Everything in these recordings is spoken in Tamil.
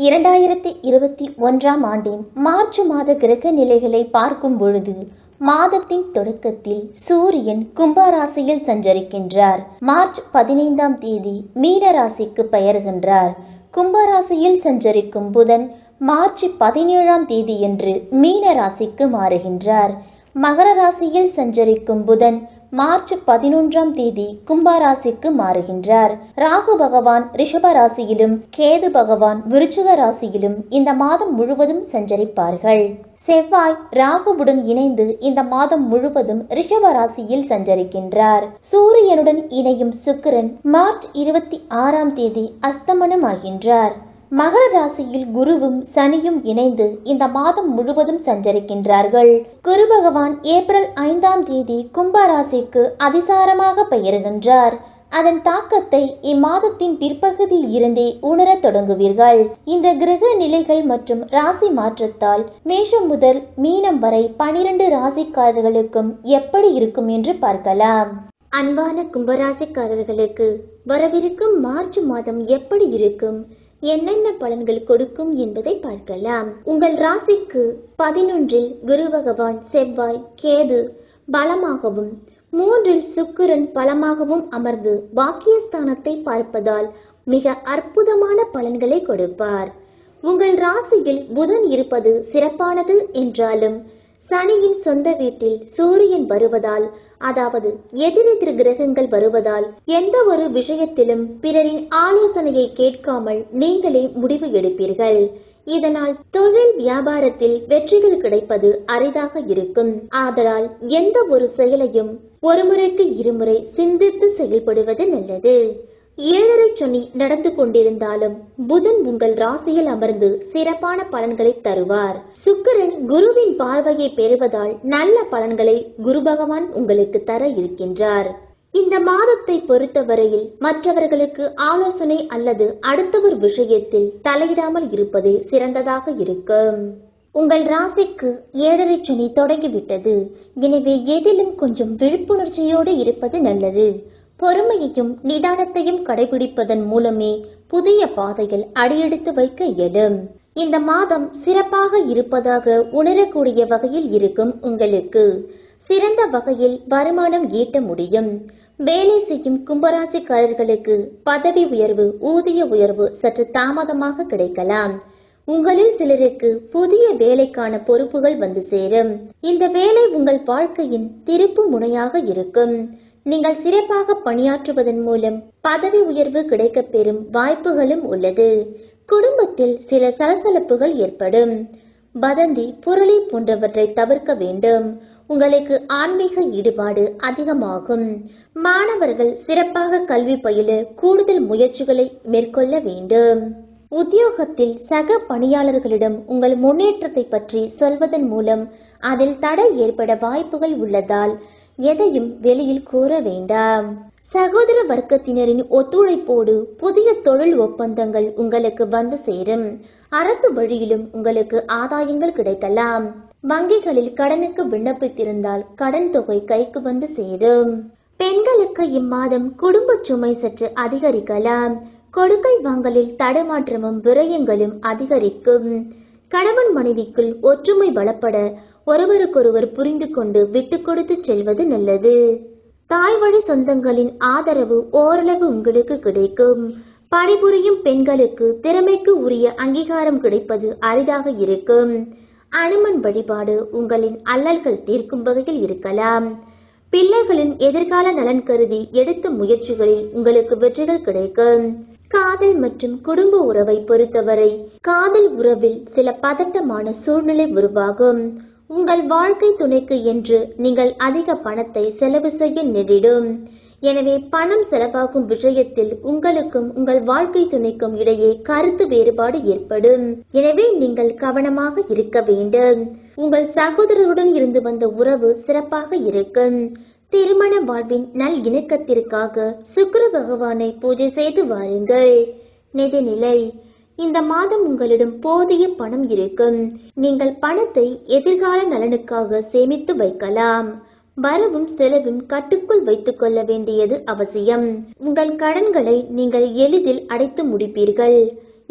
இரண்டாயிரத்தி இருபத்தி ஒன்றாம் ஆண்டின் மார்ச் மாத கிரக நிலைகளை பார்க்கும் பொழுது மாதத்தின் தொடக்கத்தில் சூரியன் கும்பராசியில் சஞ்சரிக்கின்றார் மார்ச் பதினைந்தாம் தேதி மீன ராசிக்கு பெயர்கின்றார் கும்பராசியில் சஞ்சரிக்கும் புதன் மார்ச் பதினேழாம் தேதியன்று மீன ராசிக்கு மாறுகின்றார் மகர ராசியில் சஞ்சரிக்கும் புதன் மார்ச் பதினொன்றாம் தேதி கும்பராசிக்கு மாறுகின்றார் ராகு பகவான் ரிஷப ராசியிலும் கேது பகவான் விருச்சிக ராசியிலும் இந்த மாதம் முழுவதும் சஞ்சரிப்பார்கள் செவ்வாய் ராகுவுடன் இணைந்து இந்த மாதம் முழுவதும் ரிஷப ராசியில் சஞ்சரிக்கின்றார் சூரியனுடன் இணையும் சுக்கிரன் மார்ச் இருபத்தி ஆறாம் தேதி அஸ்தமனமாகின்றார் மகர ராசியில் குருவும் சனியும் இணைந்து இந்த மாதம் முழுவதும் சஞ்சரிக்கின்றார்கள் குரு பகவான் ஏப்ரல் ஐந்தாம் தேதி கும்ப ராசிக்கு அதிசாரமாக பெயருகின்றார் அதன் தாக்கத்தை இம்மாதத்தின் பிற்பகுதியில் இருந்தே உணரத் தொடங்குவீர்கள் இந்த கிரக நிலைகள் மற்றும் ராசி மாற்றத்தால் மேஷம் முதல் மீனம் வரை பனிரெண்டு ராசிக்காரர்களுக்கும் எப்படி இருக்கும் என்று பார்க்கலாம் அன்பான கும்பராசிக்காரர்களுக்கு வரவிருக்கும் மார்ச் மாதம் எப்படி இருக்கும் என்னென்ன பலன்கள் கொடுக்கும் என்பதை பார்க்கலாம் உங்கள் ராசிக்கு பதினொன்றில் குரு பகவான் செவ்வாய் கேது பலமாகவும் மூன்றில் சுக்கிரன் பலமாகவும் அமர்ந்து பாக்கியஸ்தானத்தை பார்ப்பதால் மிக அற்புதமான பலன்களை கொடுப்பார் உங்கள் ராசியில் புதன் இருப்பது சிறப்பானது என்றாலும் சனியின் சொந்த வீட்டில் சூரியன் வருவதால் அதாவது எதிரெதிர் கிரகங்கள் வருவதால் எந்த ஒரு விஷயத்திலும் பிறரின் ஆலோசனையை கேட்காமல் நீங்களே முடிவு எடுப்பீர்கள் இதனால் தொழில் வியாபாரத்தில் வெற்றிகள் கிடைப்பது அரிதாக இருக்கும் ஆதலால் எந்த ஒரு செயலையும் ஒருமுறைக்கு இருமுறை சிந்தித்து செயல்படுவது நல்லது ஏழரை சனி நடந்து கொண்டிருந்தாலும் புதன் உங்கள் ராசியில் அமர்ந்து சிறப்பான பலன்களை தருவார் சுக்கிரன் குருவின் பார்வையை பெறுவதால் நல்ல பலன்களை குரு பகவான் உங்களுக்கு தர இருக்கின்றார் இந்த மாதத்தை பொறுத்தவரையில் மற்றவர்களுக்கு ஆலோசனை அல்லது அடுத்தவர் விஷயத்தில் தலையிடாமல் இருப்பதே சிறந்ததாக இருக்கும் உங்கள் ராசிக்கு ஏழரை சனி தொடங்கிவிட்டது எனவே எதிலும் கொஞ்சம் விழிப்புணர்ச்சியோடு இருப்பது நல்லது பொறுமையையும் நிதானத்தையும் கடைபிடிப்பதன் மூலமே புதிய பாதைகள் அடியெடுத்து வைக்க இயலும் இந்த மாதம் சிறப்பாக இருப்பதாக உணரக்கூடிய வகையில் இருக்கும் உங்களுக்கு சிறந்த வகையில் வருமானம் ஈட்ட முடியும் வேலை செய்யும் கும்பராசிக்காரர்களுக்கு பதவி உயர்வு ஊதிய உயர்வு சற்று தாமதமாக கிடைக்கலாம் உங்களில் சிலருக்கு புதிய வேலைக்கான பொறுப்புகள் வந்து சேரும் இந்த வேலை உங்கள் வாழ்க்கையின் திருப்பு முனையாக இருக்கும் நீங்கள் சிறப்பாக பணியாற்றுவதன் மூலம் பதவி உயர்வு கிடைக்கப் பெறும் வாய்ப்புகளும் உள்ளது குடும்பத்தில் சில சலசலப்புகள் ஏற்படும் வதந்தி புரளி போன்றவற்றை தவிர்க்க வேண்டும் உங்களுக்கு ஆன்மீக ஈடுபாடு அதிகமாகும் மாணவர்கள் சிறப்பாக கல்வி பயில கூடுதல் முயற்சிகளை மேற்கொள்ள வேண்டும் உத்தியோகத்தில் சக பணியாளர்களிடம் உங்கள் முன்னேற்றத்தை பற்றி சொல்வதன் மூலம் அதில் தடை ஏற்பட வாய்ப்புகள் உள்ளதால் எதையும் வெளியில் கூற வேண்டாம் சகோதர வர்க்கத்தினரின் ஒத்துழைப்போடு புதிய தொழில் ஒப்பந்தங்கள் உங்களுக்கு வந்து சேரும் அரசு வழியிலும் உங்களுக்கு ஆதாயங்கள் கிடைக்கலாம் வங்கிகளில் கடனுக்கு விண்ணப்பித்திருந்தால் கடன் தொகை கைக்கு வந்து சேரும் பெண்களுக்கு இம்மாதம் குடும்ப சுமை சற்று அதிகரிக்கலாம் கொடுக்கல் வாங்கலில் தடமாற்றமும் விரயங்களும் அதிகரிக்கும் கணவன் மனைவிக்குள் ஒற்றுமை பலப்பட ஒருவருக்கொருவர் புரிந்து கொண்டு விட்டு கொடுத்து செல்வது நல்லது தாய் வழி சொந்தங்களின் ஆதரவு ஓரளவு உங்களுக்கு கிடைக்கும் பணிபுரியும் பெண்களுக்கு திறமைக்கு உரிய அங்கீகாரம் கிடைப்பது அரிதாக இருக்கும் அனுமன் வழிபாடு உங்களின் அல்லல்கள் தீர்க்கும் வகையில் இருக்கலாம் பிள்ளைகளின் எதிர்கால நலன் கருதி எடுத்த முயற்சிகளில் உங்களுக்கு வெற்றிகள் கிடைக்கும் காதல் மற்றும் குடும்ப உறவை பொறுத்தவரை காதல் உறவில் சில பதட்டமான சூழ்நிலை உருவாகும் உங்கள் வாழ்க்கை துணைக்கு என்று நீங்கள் அதிக பணத்தை செலவு செய்ய நேரிடும் எனவே பணம் செலவாகும் விஷயத்தில் உங்களுக்கும் உங்கள் வாழ்க்கை துணைக்கும் இடையே கருத்து வேறுபாடு ஏற்படும் எனவே நீங்கள் கவனமாக இருக்க வேண்டும் உங்கள் சகோதரருடன் இருந்து வந்த உறவு சிறப்பாக இருக்கும் திருமண வாழ்வின் நல் இணக்கத்திற்காக சுக்கிர பகவானை பூஜை செய்து வாருங்கள் நிதிநிலை இந்த மாதம் உங்களிடம் போதிய பணம் இருக்கும் நீங்கள் பணத்தை எதிர்கால நலனுக்காக சேமித்து வைக்கலாம் வரவும் செலவும் கட்டுக்குள் வைத்துக் கொள்ள வேண்டியது அவசியம் உங்கள் கடன்களை நீங்கள் எளிதில் அடைத்து முடிப்பீர்கள்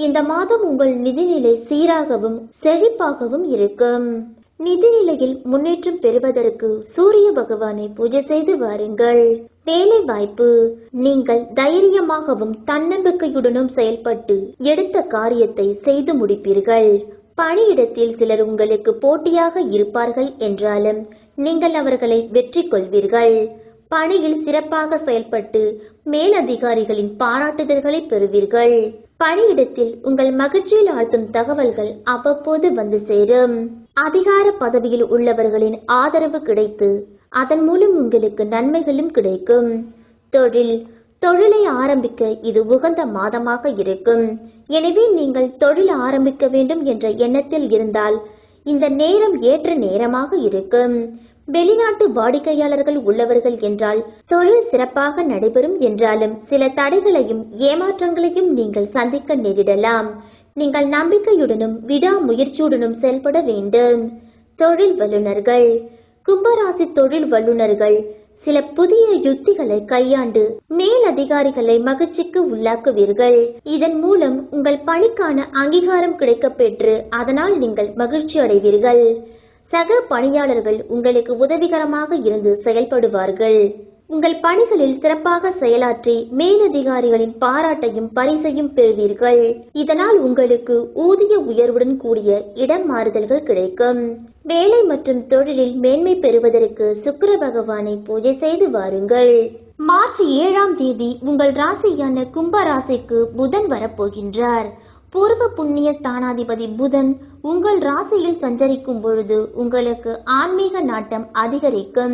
இந்த மாதம் உங்கள் நிதிநிலை சீராகவும் செழிப்பாகவும் இருக்கும் நிதிநிலையில் முன்னேற்றம் பெறுவதற்கு சூரிய பகவானை பூஜை செய்து வாருங்கள் வேலை வாய்ப்பு நீங்கள் தைரியமாகவும் தன்னம்பிக்கையுடனும் செயல்பட்டு எடுத்த காரியத்தை செய்து முடிப்பீர்கள் பணியிடத்தில் சிலர் உங்களுக்கு போட்டியாக இருப்பார்கள் என்றாலும் நீங்கள் அவர்களை வெற்றி கொள்வீர்கள் பணியில் சிறப்பாக செயல்பட்டு மேலதிகாரிகளின் பாராட்டுதல்களை பெறுவீர்கள் பணியிடத்தில் உங்கள் மகிழ்ச்சியில் ஆழ்த்தும் தகவல்கள் அவ்வப்போது வந்து சேரும் அதிகார பதவியில் உள்ளவர்களின் ஆதரவு கிடைத்து அதன் மூலம் உங்களுக்கு நன்மைகளும் கிடைக்கும் தொழில் தொழிலை ஆரம்பிக்க இது உகந்த மாதமாக இருக்கும் எனவே நீங்கள் தொழில் ஆரம்பிக்க வேண்டும் என்ற எண்ணத்தில் இருந்தால் இந்த நேரம் ஏற்ற நேரமாக இருக்கும் வெளிநாட்டு வாடிக்கையாளர்கள் உள்ளவர்கள் என்றால் தொழில் சிறப்பாக நடைபெறும் என்றாலும் சில தடைகளையும் ஏமாற்றங்களையும் நீங்கள் சந்திக்க நேரிடலாம் நீங்கள் நம்பிக்கையுடனும் விடாமுயற்சியுடனும் செயல்பட வேண்டும் தொழில் வல்லுநர்கள் கும்பராசி தொழில் வல்லுநர்கள் சில புதிய யுத்திகளை கையாண்டு மேல் அதிகாரிகளை மகிழ்ச்சிக்கு உள்ளாக்குவீர்கள் இதன் மூலம் உங்கள் பணிக்கான அங்கீகாரம் கிடைக்கப் பெற்று அதனால் நீங்கள் மகிழ்ச்சி அடைவீர்கள் சக பணியாளர்கள் உங்களுக்கு உதவிகரமாக இருந்து செயல்படுவார்கள் உங்கள் பணிகளில் சிறப்பாக செயலாற்றி மேலதிகாரிகளின் பாராட்டையும் பரிசையும் பெறுவீர்கள் இதனால் உங்களுக்கு ஊதிய உயர்வுடன் கூடிய இடம் மாறுதல்கள் கிடைக்கும் வேலை மற்றும் தொழிலில் மேன்மை பெறுவதற்கு சுக்கிர பகவானை பூஜை செய்து வாருங்கள் மார்ச் ஏழாம் தேதி உங்கள் ராசியான கும்ப ராசிக்கு புதன் வரப்போகின்றார் பூர்வ புண்ணிய ஸ்தானாதிபதி புதன் உங்கள் ராசியில் சஞ்சரிக்கும் பொழுது உங்களுக்கு ஆன்மீக நாட்டம் அதிகரிக்கும்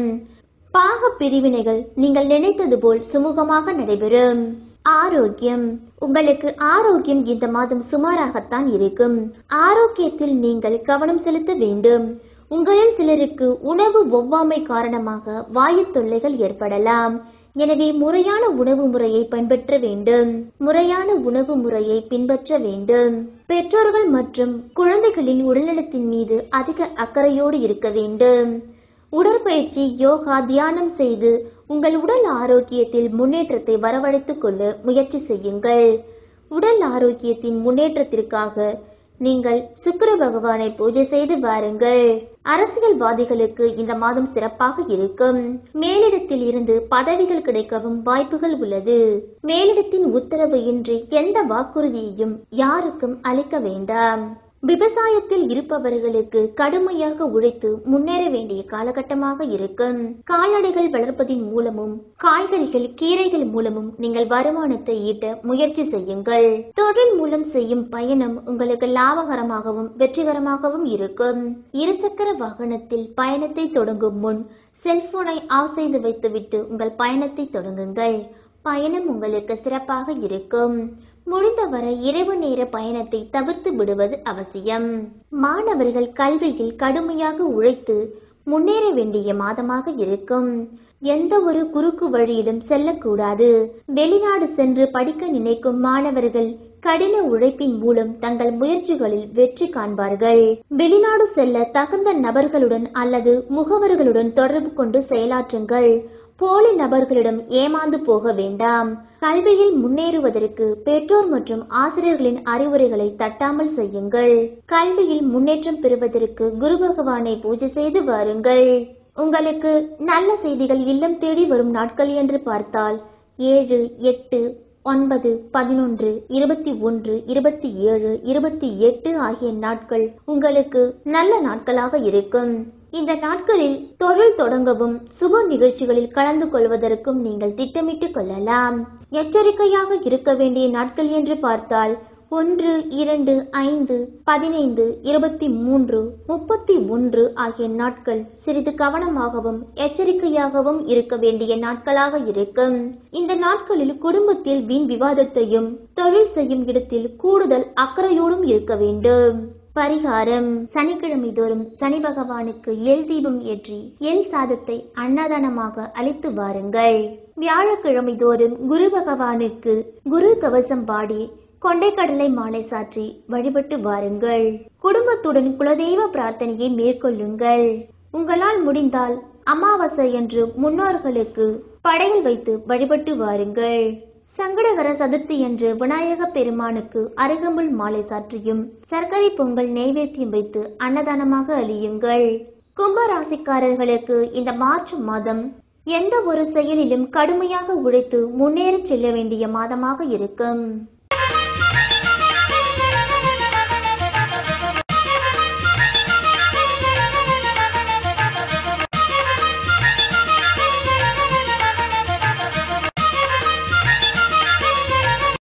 பாக பிரிவினைகள் நீங்கள் நினைத்தது போல் சுமூகமாக நடைபெறும் ஆரோக்கியம் உங்களுக்கு ஆரோக்கியம் இந்த மாதம் சுமாராகத்தான் இருக்கும் ஆரோக்கியத்தில் நீங்கள் கவனம் செலுத்த வேண்டும் உங்களில் சிலருக்கு உணவு ஒவ்வாமை காரணமாக வாயு தொல்லைகள் ஏற்படலாம் எனவே முறையான உணவு முறையை பின்பற்ற வேண்டும் முறையான உணவு முறையை பின்பற்ற வேண்டும் பெற்றோர்கள் மற்றும் குழந்தைகளின் உடல்நலத்தின் மீது அதிக அக்கறையோடு இருக்க வேண்டும் உடற்பயிற்சி யோகா தியானம் செய்து உங்கள் உடல் ஆரோக்கியத்தில் முன்னேற்றத்தை வரவழைத்துக் கொள்ள முயற்சி செய்யுங்கள் உடல் ஆரோக்கியத்தின் முன்னேற்றத்திற்காக நீங்கள் சுக்கிர பகவானை பூஜை செய்து வாருங்கள் அரசியல்வாதிகளுக்கு இந்த மாதம் சிறப்பாக இருக்கும் மேலிடத்தில் இருந்து பதவிகள் கிடைக்கவும் வாய்ப்புகள் உள்ளது மேலிடத்தின் உத்தரவு இன்றி எந்த வாக்குறுதியையும் யாருக்கும் அளிக்க வேண்டாம் விவசாயத்தில் இருப்பவர்களுக்கு கடுமையாக உழைத்து முன்னேற வேண்டிய காலகட்டமாக இருக்கும் கால்நடைகள் வளர்ப்பதின் மூலமும் காய்கறிகள் கீரைகள் மூலமும் நீங்கள் வருமானத்தை ஈட்ட முயற்சி செய்யுங்கள் தொழில் மூலம் செய்யும் பயணம் உங்களுக்கு லாபகரமாகவும் வெற்றிகரமாகவும் இருக்கும் இருசக்கர வாகனத்தில் பயணத்தை தொடங்கும் முன் செல்போனை ஆஃப் செய்து வைத்துவிட்டு உங்கள் பயணத்தை தொடங்குங்கள் பயணம் உங்களுக்கு சிறப்பாக இருக்கும் முடிந்தவரை இரவு நேர பயணத்தை தவிர்த்து விடுவது அவசியம் மாணவர்கள் கல்வியில் கடுமையாக உழைத்து முன்னேற வேண்டிய மாதமாக இருக்கும் எந்த ஒரு குறுக்கு வழியிலும் செல்லக்கூடாது வெளிநாடு சென்று படிக்க நினைக்கும் மாணவர்கள் கடின உழைப்பின் மூலம் தங்கள் முயற்சிகளில் வெற்றி காண்பார்கள் வெளிநாடு செல்ல தகுந்த நபர்களுடன் அல்லது முகவர்களுடன் தொடர்பு கொண்டு செயலாற்றுங்கள் போலி நபர்களிடம் ஏமாந்து போக வேண்டாம் கல்வியில் முன்னேறுவதற்கு பெற்றோர் மற்றும் ஆசிரியர்களின் அறிவுரைகளை தட்டாமல் செய்யுங்கள் கல்வியில் முன்னேற்றம் பெறுவதற்கு குரு பகவானை பூஜை செய்து வாருங்கள் உங்களுக்கு நல்ல செய்திகள் இல்லம் தேடி வரும் நாட்கள் என்று பார்த்தால் ஏழு எட்டு ஒன்பது பதினொன்று இருபத்தி ஒன்று இருபத்தி ஏழு இருபத்தி எட்டு ஆகிய நாட்கள் உங்களுக்கு நல்ல நாட்களாக இருக்கும் இந்த நாட்களில் தொழில் தொடங்கவும் சுப நிகழ்ச்சிகளில் கலந்து கொள்வதற்கும் நீங்கள் திட்டமிட்டு கொள்ளலாம் எச்சரிக்கையாக இருக்க வேண்டிய நாட்கள் என்று பார்த்தால் ஒன்று இரண்டு ஐந்து பதினைந்து இருபத்தி மூன்று முப்பத்தி ஒன்று ஆகிய நாட்கள் சிறிது கவனமாகவும் எச்சரிக்கையாகவும் இருக்க வேண்டிய நாட்களாக இருக்கும் இந்த நாட்களில் குடும்பத்தில் வீண் விவாதத்தையும் தொழில் செய்யும் இடத்தில் கூடுதல் அக்கறையோடும் இருக்க வேண்டும் பரிகாரம் சனிக்கிழமை தோறும் சனி பகவானுக்கு எல் தீபம் ஏற்றி எல் சாதத்தை அன்னதானமாக அளித்து வாருங்கள் வியாழக்கிழமை தோறும் குரு பகவானுக்கு குரு கவசம் பாடி கொண்டைக்கடலை மாலை சாற்றி வழிபட்டு வாருங்கள் குடும்பத்துடன் குலதெய்வ பிரார்த்தனையை மேற்கொள்ளுங்கள் உங்களால் முடிந்தால் அமாவாசை என்று முன்னோர்களுக்கு படையல் வைத்து வழிபட்டு வாருங்கள் சங்கடகர சதுர்த்தி என்று விநாயக பெருமானுக்கு அருகம்புல் மாலை சாற்றியும் சர்க்கரை பொங்கல் நெய்வேத்தியம் வைத்து அன்னதானமாக அழியுங்கள் கும்ப ராசிக்காரர்களுக்கு இந்த மார்ச் மாதம் எந்த ஒரு செயலிலும் கடுமையாக உழைத்து முன்னேறச் செல்ல வேண்டிய மாதமாக இருக்கும்